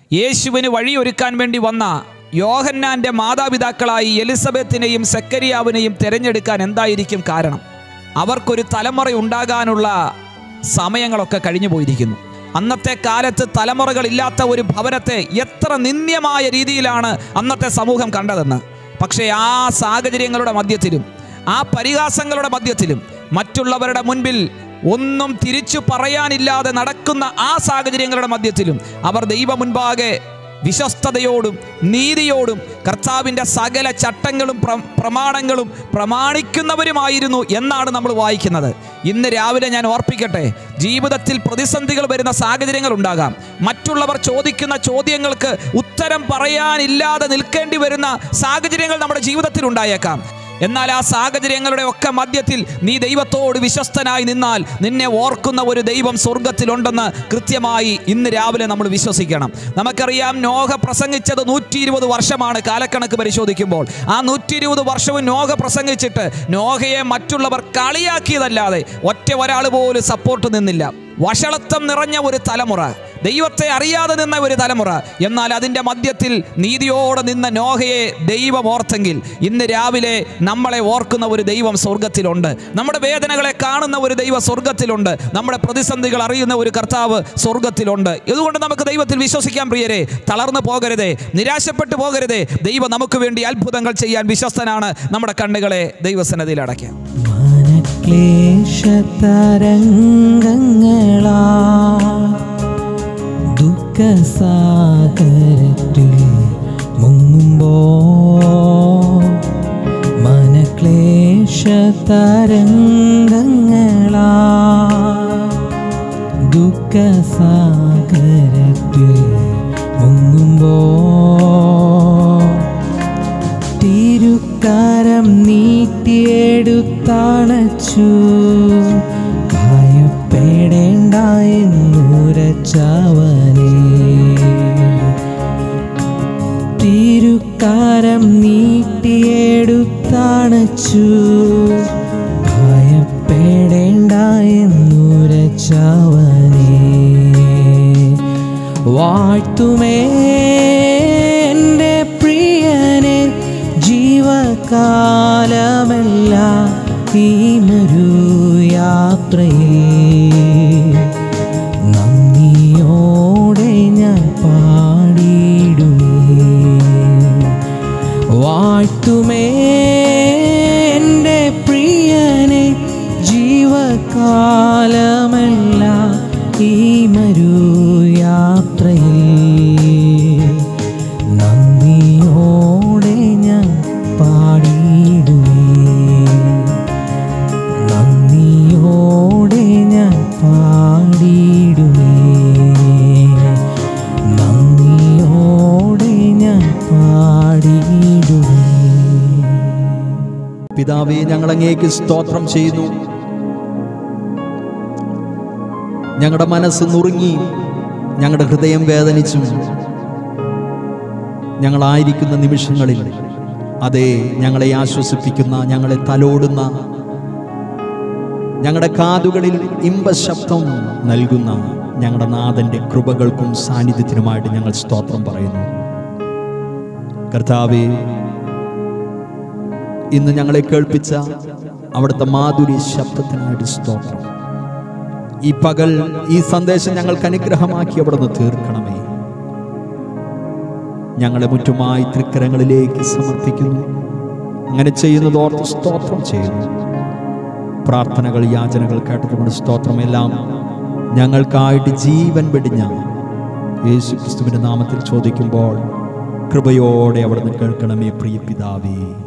യേശുവിന് വഴിയൊരുക്കാൻ വേണ്ടി വന്ന യോഹന്നാന്റെ മാതാപിതാക്കളായി എലിസബത്തിനെയും സെക്കരിയാവിനെയും തിരഞ്ഞെടുക്കാൻ എന്തായിരിക്കും കാരണം അവർക്കൊരു തലമുറ ഉണ്ടാകാനുള്ള സമയങ്ങളൊക്കെ കഴിഞ്ഞു പോയിരിക്കുന്നു അന്നത്തെ കാലത്ത് തലമുറകളില്ലാത്ത ഒരു ഭവനത്തെ എത്ര നിന്ദ്യമായ രീതിയിലാണ് അന്നത്തെ സമൂഹം കണ്ടതെന്ന് പക്ഷേ ആ സാഹചര്യങ്ങളുടെ മധ്യത്തിലും ആ പരിഹാസങ്ങളുടെ മധ്യത്തിലും മറ്റുള്ളവരുടെ മുൻപിൽ ഒന്നും തിരിച്ചു പറയാനില്ലാതെ നടക്കുന്ന ആ സാഹചര്യങ്ങളുടെ മധ്യത്തിലും അവർ ദൈവ മുൻപാകെ വിശ്വസ്തയോടും നീതിയോടും കർത്താവിൻ്റെ സകല ചട്ടങ്ങളും പ്ര- പ്രമാണങ്ങളും പ്രമാണിക്കുന്നവരുമായിരുന്നു എന്നാണ് നമ്മൾ വായിക്കുന്നത് ഇന്ന് രാവിലെ ഞാൻ ഓർപ്പിക്കട്ടെ ജീവിതത്തിൽ പ്രതിസന്ധികൾ വരുന്ന സാഹചര്യങ്ങൾ ഉണ്ടാകാം മറ്റുള്ളവർ ചോദിക്കുന്ന ചോദ്യങ്ങൾക്ക് ഉത്തരം പറയാനില്ലാതെ നിൽക്കേണ്ടി വരുന്ന സാഹചര്യങ്ങൾ നമ്മുടെ ജീവിതത്തിൽ ഉണ്ടായേക്കാം എന്നാൽ ആ സാഹചര്യങ്ങളുടെ ഒക്കെ മധ്യത്തിൽ നീ ദൈവത്തോട് വിശ്വസ്തനായി നിന്നാൽ നിന്നെ ഓർക്കുന്ന ഒരു ദൈവം സ്വർഗത്തിലുണ്ടെന്ന് കൃത്യമായി ഇന്ന് രാവിലെ നമ്മൾ വിശ്വസിക്കണം നമുക്കറിയാം നോഹ പ്രസംഗിച്ചത് നൂറ്റി ഇരുപത് വർഷമാണ് കാലക്കണക്ക് പരിശോധിക്കുമ്പോൾ ആ നൂറ്റി ഇരുപത് വർഷവും നോഹ പ്രസംഗിച്ചിട്ട് നോഹയെ മറ്റുള്ളവർ കളിയാക്കിയതല്ലാതെ ഒറ്റ ഒരാൾ പോലും സപ്പോർട്ട് നിന്നില്ല വഷളത്വം നിറഞ്ഞ ഒരു തലമുറ ദൈവത്തെ അറിയാതെ നിന്ന ഒരു തലമുറ എന്നാൽ അതിൻ്റെ മധ്യത്തിൽ നീതിയോടെ നിന്ന നോഹയെ ദൈവം ഓർത്തെങ്കിൽ ഇന്ന് രാവിലെ നമ്മളെ ഓർക്കുന്ന ഒരു ദൈവം സ്വർഗത്തിലുണ്ട് നമ്മുടെ വേദനകളെ കാണുന്ന ഒരു ദൈവം സ്വർഗത്തിലുണ്ട് നമ്മുടെ പ്രതിസന്ധികൾ അറിയുന്ന ഒരു കർത്താവ് സ്വർഗത്തിലുണ്ട് ഇതുകൊണ്ട് നമുക്ക് ദൈവത്തിൽ വിശ്വസിക്കാൻ പ്രിയരെ തളർന്നു പോകരുതേ നിരാശപ്പെട്ടു പോകരുതേ ദൈവം നമുക്ക് വേണ്ടി അത്ഭുതങ്ങൾ ചെയ്യാൻ വിശ്വസ്തനാണ് നമ്മുടെ കണ്ണുകളെ ദൈവസന്നതിയിൽ അടയ്ക്കാം മനക്ലേശതരംഗങ്ങളാ ദുഃഖസാഗരത്തിൽ മുങ്ങുമ്പോ മനക്ലേശതരംഗങ്ങളാ ദുഃഖസാഗരത്തിൽ മുങ്ങുമ്പോ തിരുക്കാരം നീട്ടിയെടുത്തണച്ചു ഭയപ്പെടേണ്ട എന്നുരച്ചവനെ തിരുക്കാരം നീട്ടിയെടുത്തണച്ചു ഭയപ്പെടേണ്ട എന്നുരച്ചവനെ വാഴ്ത്തുമേ എൻ്റെ പ്രിയനെ ജീവകാലമെല്ലാം ഈ മരു യാത്രയിൽ നന്ദിയോടെ ഞാൻ പാടിയിടുമേ വാഴ്ത്തുമേ എൻ്റെ പ്രിയനെ ജീവകാലമെല്ലാം ഈ മരു യാത്രയിൽ നന്ദിയോടെ ഞാൻ പാടിയിടുമേ നന്ദിയോടെ ഞാൻ പാടിയിടുമേ നന്ദിയോടെ ഞാൻ പാടിയിടുമേ പിതാവേ ഞങ്ങൾ അങ്ങേക്ക് സ്തോത്രം ചെയ്യുന്നു ഞങ്ങളുടെ മനസ്സ് നുറുങ്ങി ഞങ്ങളുടെ ഹൃദയം വേദനിച്ചു ഞങ്ങളായിരിക്കുന്ന നിമിഷങ്ങളിൽ അതെ ഞങ്ങളെ ആശ്വസിപ്പിക്കുന്ന ഞങ്ങളെ തലോടുന്ന ഞങ്ങളുടെ കാതുകളിൽ ഇമ്പശബ്ദം നൽകുന്ന ഞങ്ങളുടെ നാഥന്റെ കൃപകൾക്കും സാന്നിധ്യത്തിനുമായിട്ട് ഞങ്ങൾ സ്തോത്രം പറയുന്നു കർത്താവേ ഇന്ന് ഞങ്ങളെ കേൾപ്പിച്ച അവിടുത്തെ മാധുരി ശബ്ദത്തിനായിട്ട് സ്തോത്രം ഈ പകൽ ഈ സന്ദേശം ഞങ്ങൾക്ക് അനുഗ്രഹമാക്കി അവിടുന്ന് തീർക്കണമേ ഞങ്ങളെ മുറ്റുമായി തൃക്കരങ്ങളിലേക്ക് സമർപ്പിക്കുന്നു അങ്ങനെ ചെയ്യുന്നത് ഓർത്ത് സ്തോത്രം ചെയ്യുന്നു പ്രാർത്ഥനകൾ യാചനകൾ കേട്ടതുകൊണ്ട് സ്തോത്രമെല്ലാം ഞങ്ങൾക്കായിട്ട് ജീവൻ വെടിഞ്ഞ യേശു ക്രിസ്തുവിൻ്റെ നാമത്തിൽ ചോദിക്കുമ്പോൾ കൃപയോടെ അവിടുന്ന് കേൾക്കണമേ പ്രിയ പിതാവേ